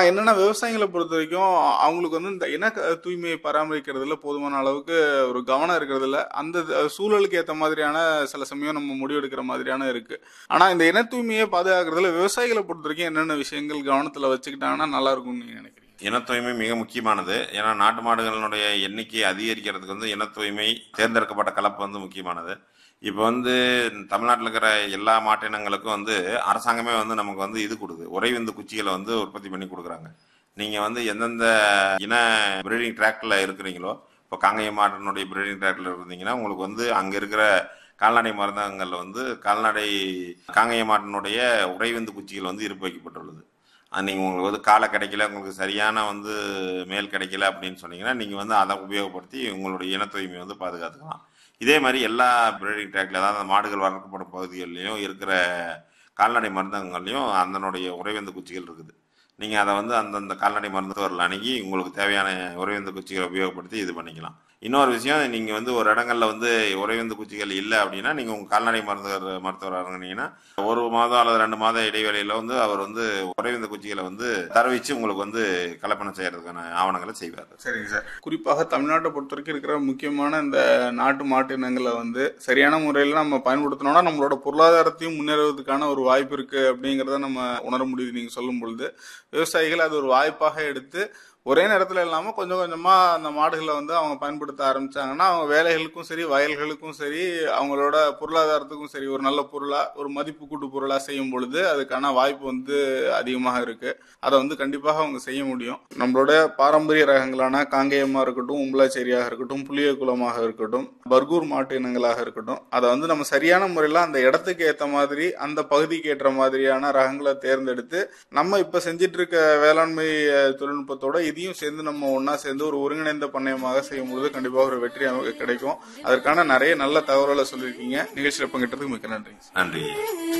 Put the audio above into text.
என்னன்னா விவசாயிகளை பொறுத்த வரைக்கும் அவங்களுக்கு வந்து இந்த இன க- தூய்மையை பராமரிக்கிறதுல போதுமான அளவுக்கு ஒரு கவனம் இருக்கிறதுல அந்த த- சூழலுக்கு ஏற்ற மாதிரியான சில சமயம் நம்ம முடிவெடுக்கிற மாதிரியான இருக்கு ஆனா இந்த இன தூய்மையை பாதுகாக்கிறதுல விவசாயிகளை பொறுத்த வரைக்கும் என்னென்ன விஷயங்கள் கவனத்துல வச்சுக்கிட்டாங்கன்னா நல்லா இருக்கும்னு நீங்க நினைக்கிறீங்க இன தூய்மை மிக முக்கியமானது ஏன்னா நாட்டு மாடுகளினுடைய எண்ணிக்கையை அதிகரிக்கிறதுக்கு வந்து இன தூய்மை தேர்ந்தெடுக்கப்பட்ட கலப்பு வந்து முக்கியமானது இப்போ வந்து தமிழ்நாட்டில் இருக்கிற எல்லா மாட்டினங்களுக்கும் வந்து அரசாங்கமே வந்து நமக்கு வந்து இது கொடுக்குது உறைவிந்து குச்சிகளை வந்து உற்பத்தி பண்ணி கொடுக்குறாங்க நீங்கள் வந்து எந்தெந்த இன பிரீடிங் ட்ராக்டில் இருக்கிறீங்களோ இப்போ காங்கேய மாட்டினுடைய பிரீடிங் ட்ராக்டில் இருந்தீங்கன்னா உங்களுக்கு வந்து அங்கே இருக்கிற கால்நடை மருந்தகங்களில் வந்து கால்நடை காங்கேய மாட்டினுடைய உறைவிந்து குச்சிகள் வந்து இருப்பு வைக்கப்பட்டுள்ளது அது நீங்கள் உங்களுக்கு வந்து காலை கிடைக்கல உங்களுக்கு சரியான வந்து மேல் கிடைக்கல அப்படின்னு சொன்னீங்கன்னா நீங்கள் வந்து அதை உபயோகப்படுத்தி உங்களுடைய இன தூய்மையை வந்து பாதுகாத்துக்கலாம் இதே மாதிரி எல்லா பிரீடிங் ட்ராக்ல அதாவது மாடுகள் வளர்க்கப்படும் பகுதிகள்லையும் இருக்கிற கால்நடை மருந்தகங்கள்லையும் அதனுடைய உறைவந்த குச்சிகள் இருக்குது நீங்கள் அதை வந்து அந்தந்த கால்நடை மருத்துவர்கள் அணுகி உங்களுக்கு தேவையான உறைவந்த குச்சிகளை உபயோகப்படுத்தி இது பண்ணிக்கலாம் இன்னொரு விஷயம் நீங்கள் வந்து ஒரு இடங்கள்ல வந்து உறைவந்த குச்சிகள் இல்லை அப்படின்னா நீங்கள் உங்கள் கால்நடை மருத்துவர் மருத்துவர் அணுகுனீங்கன்னா ஒரு மாதம் அல்லது ரெண்டு மாதம் இடைவெளியில் வந்து அவர் வந்து உறைவந்த குச்சிகளை வந்து தரவிச்சு உங்களுக்கு வந்து கலப்பணம் செய்யறதுக்கான ஆவணங்களை செய்வார் சரிங்க சார் குறிப்பாக தமிழ்நாட்டை பொறுத்த வரைக்கும் இருக்கிற முக்கியமான இந்த நாட்டு மாட்டு இனங்களை வந்து சரியான முறையில் நம்ம பயன்படுத்தினோம்னா நம்மளோட பொருளாதாரத்தையும் முன்னேறுவதற்கான ஒரு வாய்ப்பு இருக்கு அப்படிங்கிறத நம்ம உணர முடியுது நீங்க சொல்லும் பொழுது விவசாயிகள் அது ஒரு வாய்ப்பாக எடுத்து ஒரே நேரத்தில் இல்லாமல் கொஞ்சம் கொஞ்சமா அந்த மாடுகளை வந்து அவங்க பயன்படுத்த ஆரம்பிச்சாங்கன்னா அவங்க வேலைகளுக்கும் சரி வயல்களுக்கும் சரி அவங்களோட பொருளாதாரத்துக்கும் சரி ஒரு நல்ல பொருளா ஒரு மதிப்பு கூட்டு பொருளா செய்யும் பொழுது அதுக்கான வாய்ப்பு வந்து அதிகமாக இருக்கு அதை வந்து கண்டிப்பாக அவங்க செய்ய முடியும் நம்மளோட பாரம்பரிய ரகங்களான காங்கேயமா இருக்கட்டும் உம்பலாச்சேரியாக இருக்கட்டும் புளிய குலமாக இருக்கட்டும் பர்கூர் மாட்டு இனங்களாக இருக்கட்டும் அதை வந்து நம்ம சரியான முறையில் அந்த இடத்துக்கு ஏற்ற மாதிரி அந்த பகுதிக்கு ஏற்ற மாதிரியான ரகங்களை தேர்ந்தெடுத்து நம்ம இப்ப செஞ்சிட்டு இருக்க வேளாண்மை அஹ், தொழில்நுட்பத்தோட இதையும் சேர்ந்து நம்ம ஒண்ணா சேர்ந்து ஒரு ஒருங்கிணைந்த பண்ணையமாக செய்யும் பொழுது கண்டிப்பாக ஒரு வெற்றி நமக்கு கிடைக்கும் அதற்கான நிறைய நல்ல தகவல்களை சொல்லியிருக்கீங்க நிகழ்ச்சியில் பங்கிட்டதுக்கு மிக்க நன்றி நன்றி